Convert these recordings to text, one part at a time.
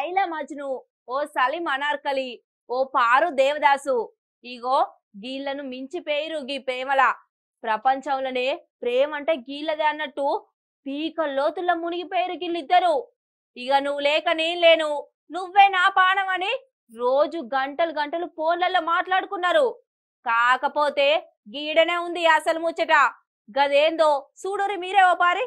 లైలా మజ్ను ఓ సలీం అనార్కలి ఓ పారు దేవదాసు ఇగో గీళ్లను మించి పేరు గీ ప్రేమల ప్రపంచంలోనే ప్రేమ అంటే గీళ్ళదే అన్నట్టు పీక లోతుల్లో మునిగిపోయారు గీళ్ళిద్దరు ఇక నువ్వు లేక నేను లేను నువ్వే నా పానం అని రోజు గంటలు గంటలు ఫోన్లలో మాట్లాడుకున్నారు కాకపోతే గీడనే ఉంది అసలు ముచ్చట గదేందో చూడురి మీరే ఓ పారి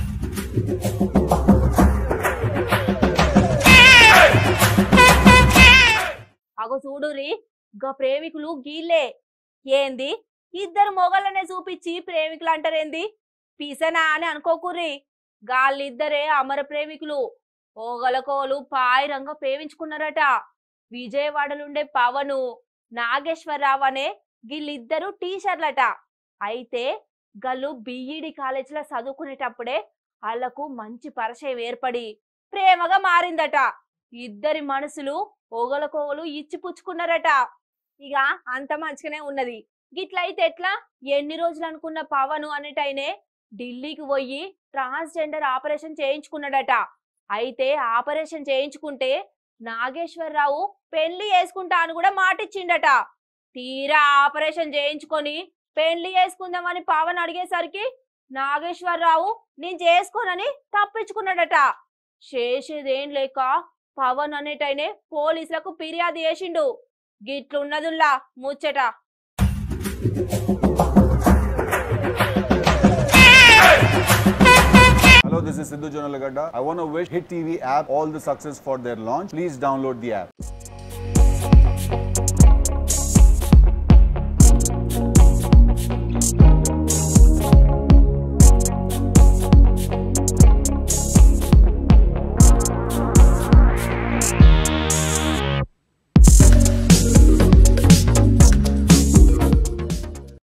అగో చూడురి గా ప్రేమికులు గీళ్ళే ఏంది ఇద్దరు మొగళ్ళనే చూపించి ప్రేమికులు అంటారేంది పిసనా అని అనుకోకుర్రి గాళ్ళిద్దరే అమర ప్రేమికులు ఓగలకోలు పాయిరంగా ప్రేమించుకున్నారట విజయవాడలుండే పవను నాగేశ్వరరావు అనే వీళ్ళిద్దరు టీచర్లట అయితే గల్లు బిఈడి కాలేజీలో చదువుకునేటప్పుడే వాళ్లకు మంచి పరిచయం ఏర్పడి ప్రేమగా మారిందట ఇద్దరి మనసులు ఓగలకోగలు ఇచ్చి పుచ్చుకున్నారట ఇక అంత మంచిగానే ఉన్నది గిట్లయితే ఎట్లా ఎన్ని రోజులు అనుకున్న పవను అనేటైనే ఢిల్లీకి పోయి ట్రాన్స్జెండర్ ఆపరేషన్ చేయించుకున్నాడట అయితే ఆపరేషన్ చేయించుకుంటే నాగేశ్వరరావు పెళ్లి చేసుకుంటా అని కూడా మాటిచ్చిండట తీరా ఆపరేషన్ చేయించుకొని పెళ్లి చేసుకుందామని పవన్ అడిగేసరికి నాగేశ్వరరావు నేను చేసుకోనని తప్పించుకున్నాడట చేసేదేం లేక పవన్ అనేటైనే పోలీసులకు ఫిర్యాదు చేసిండు గిట్లున్నదుల్లా ముచ్చట Hello, this is Sidhu Jonalagadda. I want to wish Hit TV app all the success for their launch. Please download the app.